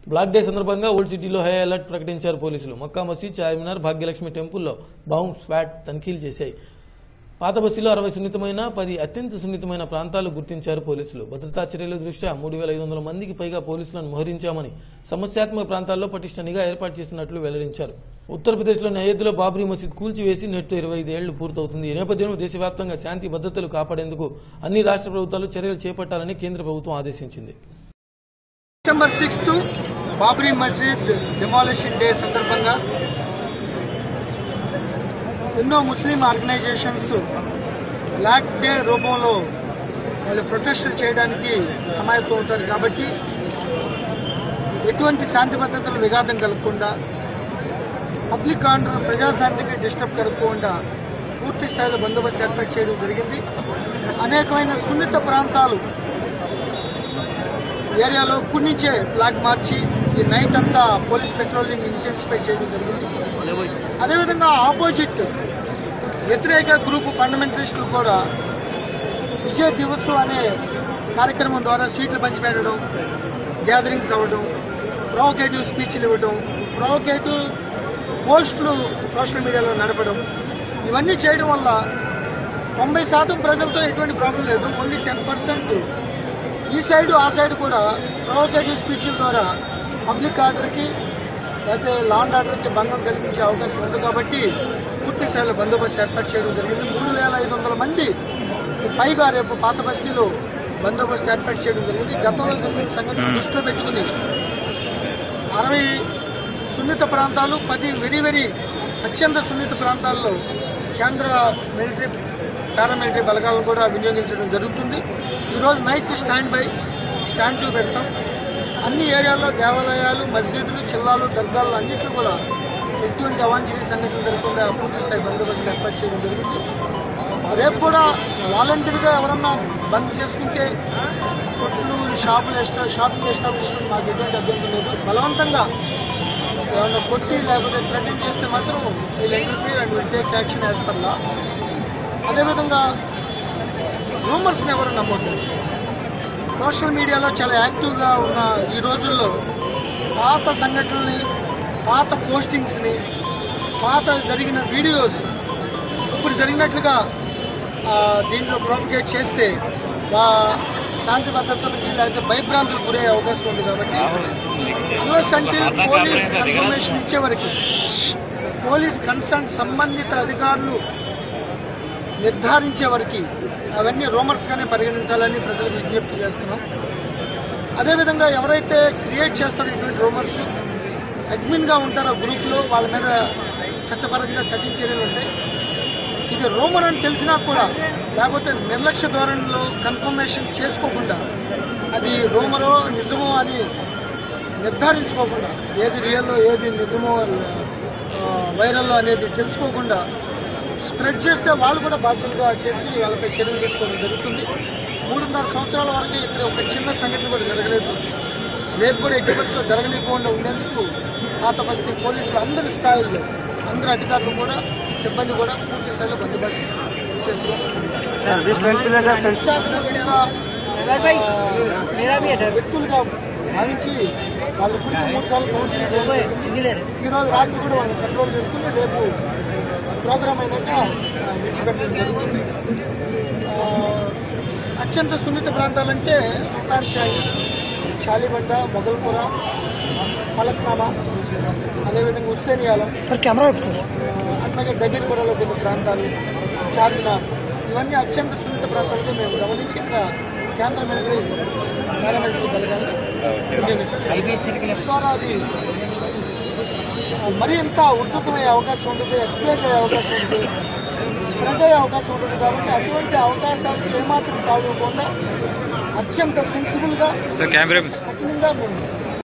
Black day సందర్భంగా old సిటీలో high alert ప్రకటించారు పోలీసులు మక్కా మసీద్ చార్మినార్ భాగ్యలక్ష్మి టెంపుల్లో బాంబ్ స్వాట్ తనిఖీలు చేశాయి పాత బస్తీలో అరవై సున్నితమైన పది అత్యంత సున్నితమైన ప్రాంతాలు గుర్తించారు పోలీసులు భద్రతా చర్యల దృష్ట్యా మూడు వేల ఐదు వందల మందికి పైగా పోలీసులను మోహరించామని సమస్యాత్మక ప్రాంతాల్లో పటిష్ట నిఘా ఏర్పాటు చేసినట్లు వెల్లడించారు ఉత్తరప్రదేశ్లోని అయోధ్యలో బాబ్రీ మసీద్ కూల్చివేసి నేటితో ఇరవై ఐదేళ్లు పూర్తవుతుంది ఈ నేపథ్యంలో దేశవ్యాప్తంగా శాంతి భద్రతలు కాపాడేందుకు అన్ని రాష్ట్ర ప్రభుత్వాలు చర్యలు చేపట్టాలని కేంద్ర ప్రభుత్వం ఆదేశించింది డిసెంబర్ సిక్స్త్ బాబ్రీ మసీద్ డిమాలిషన్ డే సందర్భంగా ఎన్నో ముస్లిం ఆర్గనైజేషన్స్ బ్లాక్ డే రూపంలో వాళ్ళు ప్రొటెస్టులు చేయడానికి సమాయత్తం అవుతారు కాబట్టి ఎటువంటి శాంతి భద్రతలు విఘాతం కలగకుండా పబ్లిక్ ఆర్డర్ ప్రజాశాంతికి డిస్టర్బ్ కలగకుండా పూర్తి స్థాయిలో బందోబస్తు ఏర్పాటు చేయడం జరిగింది అనేకమైన సున్నిత ప్రాంతాలు ఏరియాలో ఇప్పటి నుంచే ఫ్లాగ్ మార్చి ఈ నైట్ అంతా పోలీస్ పెట్రోలింగ్ ఇంటెన్సిఫై చేయడం జరిగింది అదేవిధంగా ఆపోజిట్ వ్యతిరేక గ్రూప్ ఫండమెంటలిస్టులు కూడా విజయ్ దివస్ అనే కార్యక్రమం ద్వారా సీట్లు పంచిపెట్టడం గ్యాదరింగ్స్ అవ్వడం ప్రొవకేటివ్ స్పీచ్లు ఇవ్వడం ప్రొవకేటివ్ పోస్టులు సోషల్ మీడియాలో నడపడం ఇవన్నీ చేయడం వల్ల తొంభై శాతం ప్రజలతో ఎటువంటి ప్రాబ్లం లేదు ఓన్లీ టెన్ పర్సెంట్ ఈ సైడ్ ఆ సైడ్ కూడా ప్రొవకేటివ్ స్పీచ్ల ద్వారా పబ్లిక్ ఆర్డర్కి లేకపోతే లాండ్ ఆర్డర్కి భంగం కలిగించే అవకాశం ఉంది కాబట్టి పూర్తి స్థాయిలో బందోబస్తు ఏర్పాటు చేయడం జరిగింది మూడు వేల ఐదు వందల మంది పైగా రేపు పాత బస్తీలో బందోబస్తు ఏర్పాటు చేయడం జరిగింది గతంలో జరిగిన సంఘటన దృష్టిలో పెట్టుకుని అరవై సున్నిత ప్రాంతాలు పది వెరీ వెరీ అత్యంత సున్నిత ప్రాంతాల్లో కేంద్ర మిలిటరీ పారామిలిటరీ బలగాలను కూడా వినియోగించడం జరుగుతుంది ఈరోజు night stand by stand to పెడతాం అన్ని ఏరియాల్లో దేవాలయాలు మసీదులు చిల్లాలు దర్గాలు అన్నింటిలో కూడా ఎటువంటి అవాంఛనీయ సంఘటనలు జరగకుండా పూర్తి స్థాయి బందోబస్తు ఏర్పాటు చేయడం జరిగింది రేపు కూడా వాలంటీర్గా ఎవరన్నా బంద్ చేసుకుంటే కొట్లు షాపులు ఎస్టా షాపింగ్ ఎస్టాబ్లిష్మెంట్ మాకు ఎటువంటి అభ్యంతరం లేదు బలవంతంగా ఏమన్నా కొట్టి లేకపోతే థ్రెటన్ చేస్తే మాత్రం వీళ్ళు interfere and will take action as per law అదేవిధంగా రూమర్స్ని ఎవరు నమ్మొద్దు సోషల్ మీడియాలో చాలా యాక్టివ్గా ఉన్న ఈ రోజుల్లో పాత సంఘటనల్ని పాత పోస్టింగ్స్ని పాత జరిగిన వీడియోస్ ఇప్పుడు జరిగినట్లుగా ఆ, దీంట్లో ప్రాపిగేట్ చేస్తే ఆ, శాంతి భద్రతలకి లేకపోతే భయభ్రాంతులకు గురయ్యే అవకాశం ఉంది కాబట్టి అన్లెస్ అంటే పోలీస్ కన్ఫర్మేషన్ ఇచ్చే వరకు పోలీస్ కన్సర్న్ సంబంధిత అధికారులు నిర్ధారించే వరకు అవన్నీ రూమర్స్ గానే పరిగణించాలని ప్రజలకు విజ్ఞప్తి చేస్తున్నాం అదేవిధంగా ఎవరైతే క్రియేట్ చేస్తారో ఇటువంటి రూమర్స్ అడ్మిన్ గా ఉంటారో గ్రూప్ లో వాళ్ళ మీద చట్టపరంగా కఠిన చర్యలు ఉంటాయి ఇది రూమర్ అని తెలిసినా కూడా లేకపోతే నిర్లక్ష్య ధోరణిలో కన్ఫర్మేషన్ చేసుకోకుండా అది రూమరో నిజమో అని నిర్ధారించుకోకుండా ఏది రియల్లో ఏది నిజమో ఆ, వైరల్లో అనేది తెలుసుకోకుండా స్ప్రెడ్ చేస్తే వాళ్ళు కూడా బాధ్యులుగా చేసి వాళ్ళపై చర్యలు తీసుకోవడం జరుగుతుంది మూడున్నర సంవత్సరాల వరకు ఇక్కడ ఒక చిన్న సంఘటన కూడా జరగలేదు రేపు కూడా ఎట్టి పరిస్థితుల్లో జరగలేకుండా ఉండేందుకు పాత బస్తీ పోలీసులు అందరి స్థాయిల్లో అందరి అధికారులు కూడా సిబ్బంది కూడా పూర్తి స్థాయిలో బందోబస్తు చేస్తున్నారు వ్యక్తులుగా భావించి వాళ్ళు ఇప్పటికే మూడు సార్లు కౌన్సిలింగ్ చేయడం జరిగింది. ఈ రోజు రాత్రి కూడా వాళ్ళని కంట్రోల్ చేసుకుని రేపు ప్రోగ్రామ్ అయినాక ఆ, విడిచిపెట్టడం జరుగుతుంది ఆ, అత్యంత సున్నిత ప్రాంతాలంటే సుల్తాన్ షాహి షాలిబండ మొగల్పుర పలక్నామా అదేవిధంగా హుస్సేనియాలం అట్లాగే దబీర్పురలో కొన్ని ప్రాంతాలు చార్మినార్ ఇవన్నీ అత్యంత సున్నిత ప్రాంతాలుగా మేము గమనించి ఇక్కడ కేంద్ర మిలిటరీ పారామిలిటరీ బలగాన్ని వినియోగించాం ద్వారా అది ఆ, మరీ ఎంత ఉధృతమయ్యే అవకాశం ఉంటుంది ఎస్కలేట్ అయ్యే అవకాశం ఉంటుంది స్ప్రెడ్ అయ్యే అవకాశం ఉంటుంది కాబట్టి అటువంటి అవకాశాలకు ఏమాత్రం తాగకుండా అత్యంత సెన్సిబుల్ గా కఠినంగా మేము